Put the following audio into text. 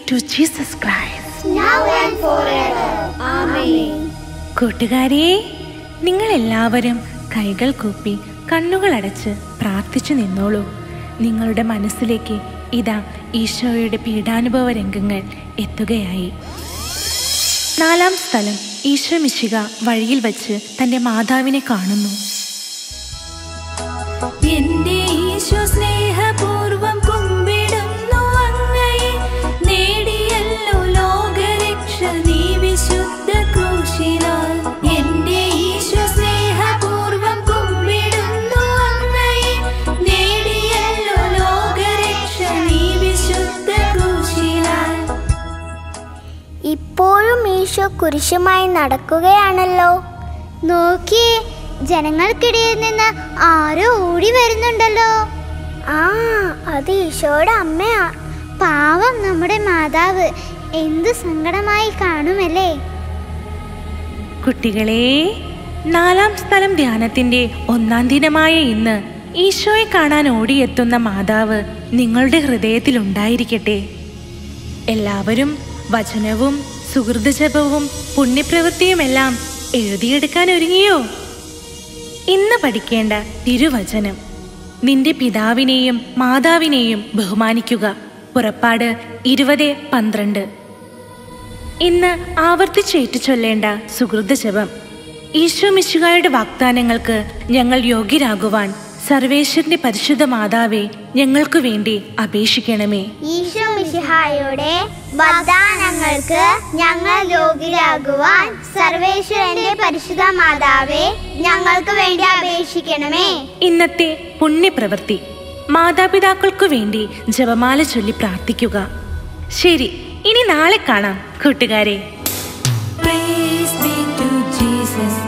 To Jesus Christ now and forever. Amen. കൂട്ടുകാരെ നിങ്ങൾ എല്ലാവരും കൈകൾ കൂപ്പി കണ്ണുകൾ അടച്ച് പ്രാർത്ഥിച്ചു നിന്നോളൂ നിങ്ങളുടെ മനസ്സിലേക്ക് ഇതാ ഈശോയുടെ പീഡാനുഭവ രംഗങ്ങൾ എത്തുകയായി നാലാം സ്ഥലം ഈശോ മിശിക വഴിയിൽ വച്ച് തന്റെ മാതാവിനെ കാണുന്നു എന്റെ ഈശോ സ്നേഹപൂർവം കുമ്പിടുന്നു അങ്ങയെ നേടിയല്ലോ ലോകരക്ഷ നീ വിശുദ്ധ ക്രൂശിനാൽ എന്റെ ഈശോ സ്നേഹപൂർവം കുമ്പിടുന്നു അങ്ങയെ നേടിയല്ലോ ലോകരക്ഷ നീ വിശുദ്ധ ക്രൂശിനാൽ ഇപ്പോഴും ഈശോ കുരിശുമായി നടക്കുകയാണല്ലോ നോക്കിയേ ജനങ്ങൾക്കിടയിൽ നിന്ന് ആരോ ഓടി വരുന്നുണ്ടല്ലോ ആ അത് ഈശോയുടെ അമ്മയാ പാവം നമ്മുടെ മാതാവ് എന്ത് സങ്കടമായി കാണുമല്ലേ കുട്ടികളെ നാലാം സ്ഥലം ധ്യാനത്തിന്റെ ഒന്നാം ദിനമായ ഇന്ന് ഈശോയെ കാണാൻ ഓടിയെത്തുന്ന മാതാവ് നിങ്ങളുടെ ഹൃദയത്തിൽ ഉണ്ടായിരിക്കട്ടെ എല്ലാവരും വചനവും സുഹൃതജപവും പുണ്യപ്രവൃത്തിയുമെല്ലാം എഴുതിയെടുക്കാൻ ഒരുങ്ങിയോ ഇന്ന് പഠിക്കേണ്ട തിരുവചനം നിന്റെ പിതാവിനെയും മാതാവിനെയും ബഹുമാനിക്കുക പുറപ്പാട് ഇരുപത് പന്ത്രണ്ട് ഇന്ന് ആവർത്തിച്ചേറ്റു ചൊല്ലേണ്ട സുഹൃതജപം ഈശോ മിശുകായുടെ വാഗ്ദാനങ്ങൾക്ക് ഞങ്ങൾ യോഗ്യരാകുവാൻ സർവേശ്വരന്റെ പരിശുദ്ധ മാതാവെ ഞങ്ങൾക്കു വേണ്ടി അപേക്ഷിക്കണമേ ഈശോ മിശിഹായുടെ വാഗ്ദാനങ്ങൾക്ക് ഞങ്ങൾ യോഗ്യരാകുവാൻ സർവേശ്വരന്റെ പരിശുദ്ധ മാതാവേ ഞങ്ങൾക്ക് വേണ്ടി അപേക്ഷിക്കണമേ ഇന്നത്തെ പുണ്യപ്രവൃത്തി മാതാപിതാക്കൾക്കു വേണ്ടി ജപമാല ചൊല്ലി പ്രാർത്ഥിക്കുക ശരി ഇനി നാളെ കാണാം കൂട്ടുകാരെ Praise be to Jesus